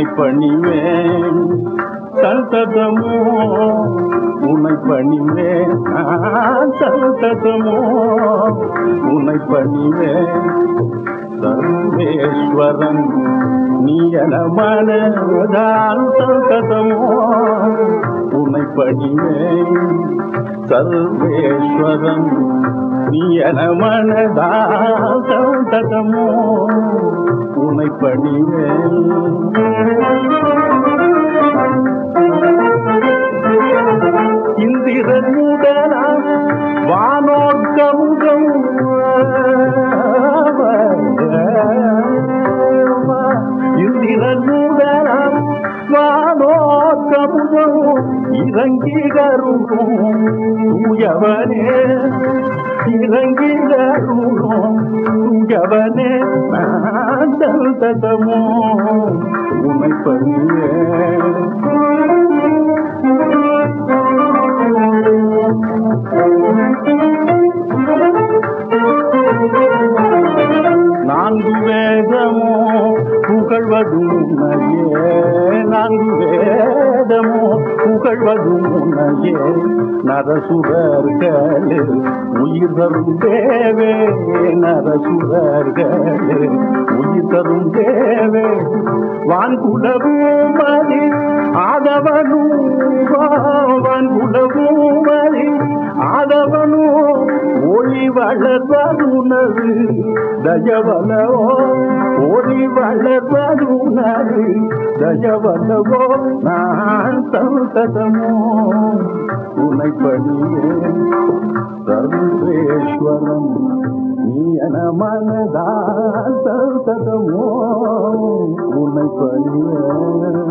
உன்னை பணிவேன் சந்ததமோ உன்னை பணிவேன் நான் சந்ததமோ உன்னை பணிவேன் சர்வேஸ்வரன் நீ என மனதால் சந்ததமோ உன்னை பணிவேன் சர்வேஸ்வரன் நீ என மனதால் சந்ததமோ உன்னை பணிவேன் இந்திரன் உடனா வானோர்க்கமுகம் இந்திரன் உடனா வானோர்க்கமுகம் இறங்கி கருணும் தூயவனே இறங்கி கருணும் தூயவனே நான் தந்தமோ உன்னை நான்கு வேதமோ புகழ்வதும் உன்னையே நான்கு வேதமோ புகழ்வதும் உன்னையே நரசுரர்களில் உயிர் தரும் தேவே நரசுரர்களில் உயிர் தரும் தேவே வான்குலவும் மதி ஆதவனும் வான்குலவும் மதி ஆதவனும் ஒளி வளர்வதுனது தயவலவோ ஒளி வளர்வதுனது தயவலவோ நான் சந்ததமோ உனை பணியே சர்வேஸ்வரம் நீ என மனதா சந்ததமோ உன்னை பணியே